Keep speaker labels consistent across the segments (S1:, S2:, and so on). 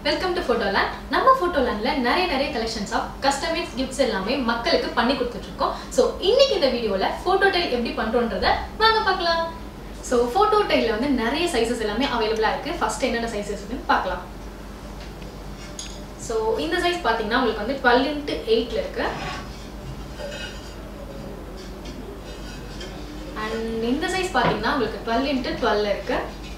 S1: welcome to ஃபோட்டோலேண்ட் நம்ம ஃபோட்டோலேண்டில் நிறைய நிறைய கலெக்ஷன்ஸ் ஆஃப் கஸ்டமைஸ் கிஃப்ட்ஸ் எல்லாமே மக்களுக்கு பண்ணி கொடுத்துட்டு இருக்கோம் ஸோ இன்னைக்கு இந்த வீடியோவில் ஃபோட்டோ டைல் எப்படி பண்ணுறோன்றத வாங்க பார்க்கலாம் ஸோ ஃபோட்டோ டைலில் வந்து நிறைய சைஸஸ் எல்லாமே அவைலபிளாக இருக்குது ஃபர்ஸ்ட் என்னென்ன சைஸஸ் பார்க்கலாம் ஸோ இந்த சைஸ் பார்த்தீங்கன்னா உங்களுக்கு வந்து டுவெல் இன்ட்டு எயிட்டில் இருக்கு அண்ட் இந்த சைஸ் பார்த்தீங்கன்னா உங்களுக்கு டுவெல் இன்ட்டு டுவெல் இருக்கு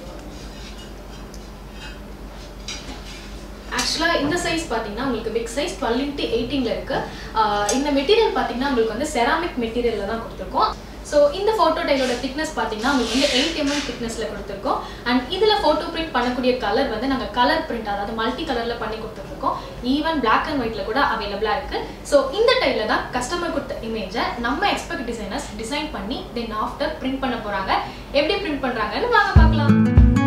S1: ஆக்சுவலாக இந்த சைஸ் பார்த்தீங்கன்னா உங்களுக்கு பிக் சைஸ் டுவெல் இன்ட்டு எயிட்டீனில் இருக்கு ஆஹ் இந்த மெட்டீரியல் பார்த்தீங்கன்னா உங்களுக்கு வந்து செராமிக் மெட்டீரியலில் தான் கொடுத்துருக்கோம் ஸோ இந்த ஃபோட்டோ டைலோட திக்னஸ் பார்த்தீங்கன்னா உங்களுக்கு வந்து எயிட் எம்எம் திக்னஸில் கொடுத்துருக்கோம் அண்ட் இதில் ஃபோட்டோ பிரிண்ட் பண்ணக்கூடிய கலர் வந்து நாங்கள் கலர் பிரிண்ட் அதாவது மல்டி கலரில் பண்ணி கொடுத்துருக்கோம் ஈவன் பிளாக் அண்ட் ஒயிட்டில் கூட அவைலபிளாக இருக்குது ஸோ இந்த டைலில் தான் கஸ்டமர் கொடுத்த இமேஜை நம்ம எக்ஸ்பெக்ட் டிசைனர்ஸ் டிசைன் பண்ணி தென் ஆஃப்டர் பிரிண்ட் பண்ண போகிறாங்க எப்படி பிரிண்ட் பண்ணுறாங்கன்னு வாங்க பார்க்கலாம்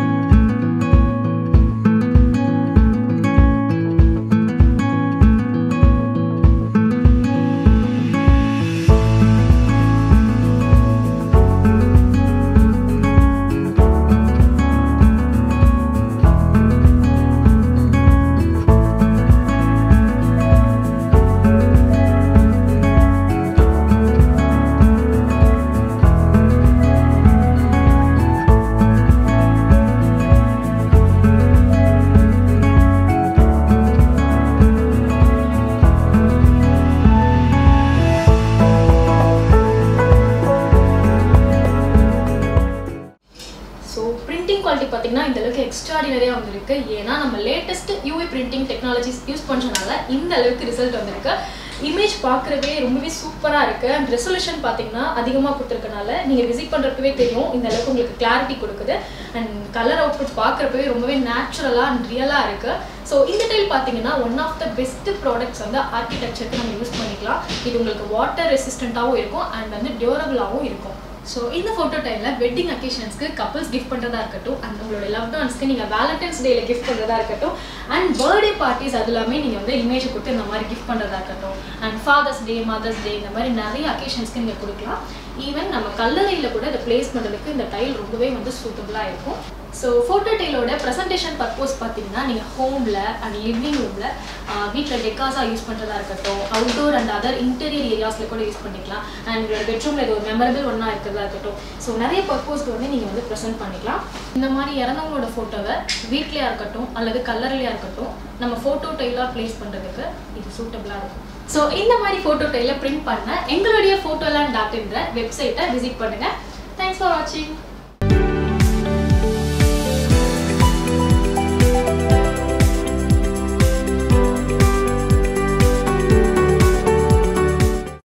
S1: ஸோ பிரிண்டிங் குவாலிட்டி பார்த்தீங்கன்னா இந்த அளவுக்கு எக்ஸ்ட்ராடினரியாக வந்திருக்கு ஏன்னா நம்ம latest UV printing technologies use பண்ணுறதுனால இந்த அளவுக்கு ரிசல்ட் வந்திருக்கு இமேஜ் பார்க்குறவே ரொம்பவே சூப்பராக இருக்குது அண்ட் ரெசல்யூஷன் பார்த்தீங்கன்னா அதிகமாக கொடுத்துருக்கனால நீங்கள் விசிட் பண்ணுறப்பவே தெரியும் இந்த அளவுக்கு உங்களுக்கு கிளாரிட்டி கொடுக்குது அண்ட் கலர் அவுட்புட் பார்க்குறப்பவே ரொம்பவே நேச்சுரலாக அண்ட் ரியலாக இருக்குது ஸோ இந்த டைல் பார்த்தீங்கன்னா one of the best products வந்து ஆர்கிடெக்சருக்கு நம்ம யூஸ் பண்ணிக்கலாம் இது உங்களுக்கு வாட்டர் ரெசிஸ்டண்ட்டாகவும் இருக்கும் அண்ட் வந்து டியூரபிளாகவும் இருக்கும் ஸோ இந்த ஃபோட்டோ டைமில் வெட்டிங் அக்கேஷன்ஸ்க்கு கப்பல்ஸ் கிஃப்ட் பண்ணுறதா இருக்கட்டும் அண்ட் உங்களோட லவ் ஒன்ஸ்க்கு நீங்கள் வேலண்டைன்ஸ் டேல கிஃப்ட் பண்ணுறதா இருக்கட்டும் அண்ட் பர்த்டே பார்ட்டிஸ் அது எல்லாமே நீங்கள் வந்து இமேஜ் கொடுத்து இந்த மாதிரி கிஃப்ட் பண்ணுறதா இருக்கட்டும் and father's day mother's day இந்த மாதிரி நிறைய அக்கேஷன்ஸ்க்கு நீங்கள் கொடுக்கலாம் ஈவன் நம்ம கல்லறையில் கூட இதை பிளேஸ் பண்ணுறதுக்கு இந்த டைல் ரொம்பவே வந்து சூட்டபுளாக இருக்கும் ஸோ ஃபோட்டோ டைலோட ப்ரெசன்டேஷன் பர்பஸ் பார்த்தீங்கன்னா நீங்கள் ஹோமில் அண்ட் லிவிங் ரூமில் வீட்டில் டெக்காஸாக யூஸ் பண்ணுறதா இருக்கட்டும் அவுட்டோர் அண்ட் அதர் இன்டீரியர் ஏரியாஸில் கூட யூஸ் பண்ணிக்கலாம் அண்ட் உங்களோட பெட்ரூமில் இது ஒரு மெமரபிள் ஒன்றா இருக்கிறதா இருக்கட்டும் ஸோ நிறைய பர்பஸ்க்கு வந்து நீங்கள் வந்து ப்ரெசென்ட் பண்ணிக்கலாம் இந்த மாதிரி இறந்தவங்களோட ஃபோட்டோவை வீட்லேயா இருக்கட்டும் அல்லது கல்லறையிலையா இருக்கட்டும் நம்ம ஃபோட்டோ டைலாக ப்ளேஸ் பண்ணுறதுக்கு இது சூட்டபுளாக இருக்கும் ஸோ இந்த மாதிரி ஃபோட்டோ டைல பிரிண்ட் பண்ண எங்களுடைய ஃபோட்டோலாம் டாட் இன்ற வெப்சைட்டை விசிட் பண்ணுங்கள் தேங்க்ஸ் ஃபார் வாட்சிங்